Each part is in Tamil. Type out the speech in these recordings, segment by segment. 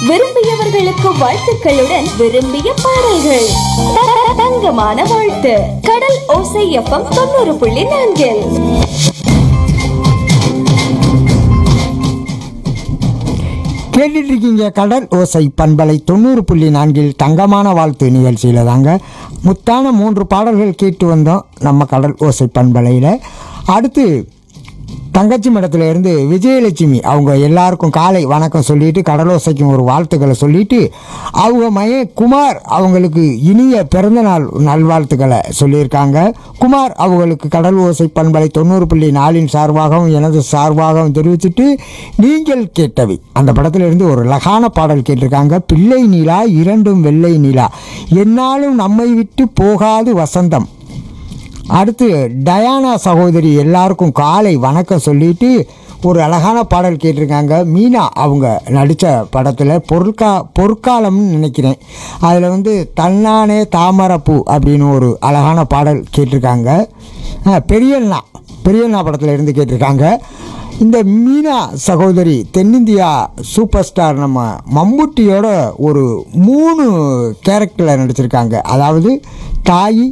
விரும்பியவர்களுக்கு வாழ்த்துக்களுடன் விரும்பிய பாடல்கள் த- த- தங்கமான வாழ்த்து கடல் ஓசை எஃப்எம் தொண்ணூறு புள்ளி நான்கில் கேட்டுட்டு இருக்கீங்க கடல் ஓசை பண்பலை தொண்ணூறு புள்ளி நான்கில் தங்கமான வாழ்த்து நிகழ்ச்சியில் தாங்க முத்தான மூன்று பாடல்கள் கேட்டு வந்தோம் நம்ம கடல் ஓசை பண்பலையில் அடுத்து தங்கச்சி மடத்துல இருந்து விஜயலட்சுமி அவங்க எல்லாருக்கும் காலை வணக்கம் சொல்லிட்டு கடலோசைக்கும் ஒரு வாழ்த்துக்களை சொல்லிட்டு அவங்க மகன் குமார் அவங்களுக்கு இனிய பிறந்தநாள் நல்வாழ்த்துக்களை சொல்லியிருக்காங்க குமார் அவங்களுக்கு கடல் ஓசை பண்பலை தொண்ணூறு புள்ளி நாலின் சார்பாகவும் எனது சார்பாகவும் தெரிவிச்சிட்டு நீங்கள் கேட்டவை அந்த படத்துல இருந்து ஒரு அழகான பாடல் கேட்டிருக்காங்க பிள்ளை நிலா இரண்டும் வெள்ளை நிலா என்னாலும் நம்மை விட்டு போகாது வசந்தம் அடுத்து டயானா சகோதரி எல்லாருக்கும் காலை வணக்கம் சொல்லிட்டு ஒரு அழகான பாடல் கேட்டிருக்காங்க மீனா அவங்க நடித்த படத்தில் பொருட்கா பொற்காலம்னு நினைக்கிறேன் அதில் வந்து தன்னானே தாமரப்பூ அப்படின்னு ஒரு அழகான பாடல் கேட்டிருக்காங்க ஆ, பெரியண்ணா பெரியண்ணா படத்தில் இருந்து கேட்டிருக்காங்க இந்த மீனா சகோதரி தென்னிந்தியா சூப்பர் ஸ்டார் நம்ம மம்முட்டியோட ஒரு மூணு கேரக்டரில் நடிச்சிருக்காங்க அதாவது தாய்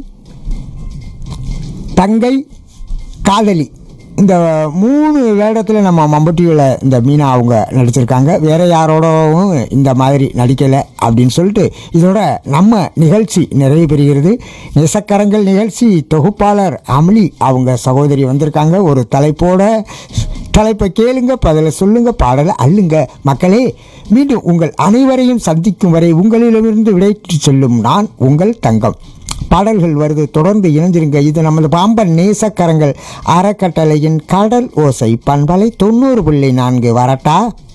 தங்கை காதலி இந்த மூணு வேடத்தில் நம்ம மம்பட்டியில் இந்த மீனா அவங்க நடிச்சிருக்காங்க வேற யாரோடவும் இந்த மாதிரி நடிக்கலை அப்படின்னு சொல்லிட்டு இதோட நம்ம நிகழ்ச்சி நிறைவு பெறுகிறது நேசக்கரங்கள் நிகழ்ச்சி தொகுப்பாளர் அமளி அவங்க சகோதரி வந்திருக்காங்க ஒரு தலைப்போட தலைப்பை கேளுங்க பதில சொல்லுங்க பாடலை அள்ளுங்க மக்களே மீண்டும் உங்கள் அனைவரையும் சந்திக்கும் வரை உங்களிடமிருந்து விடைத்து செல்லும் நான் உங்கள் தங்கம் பாடல்கள் வருது தொடர்ந்து இணைஞ்சிருங்க இது நமது பாம்பன் நேசக்கரங்கள் அறக்கட்டளையின் கடல் ஓசை பண்பலை தொண்ணூறு புள்ளி நான்கு வரட்டா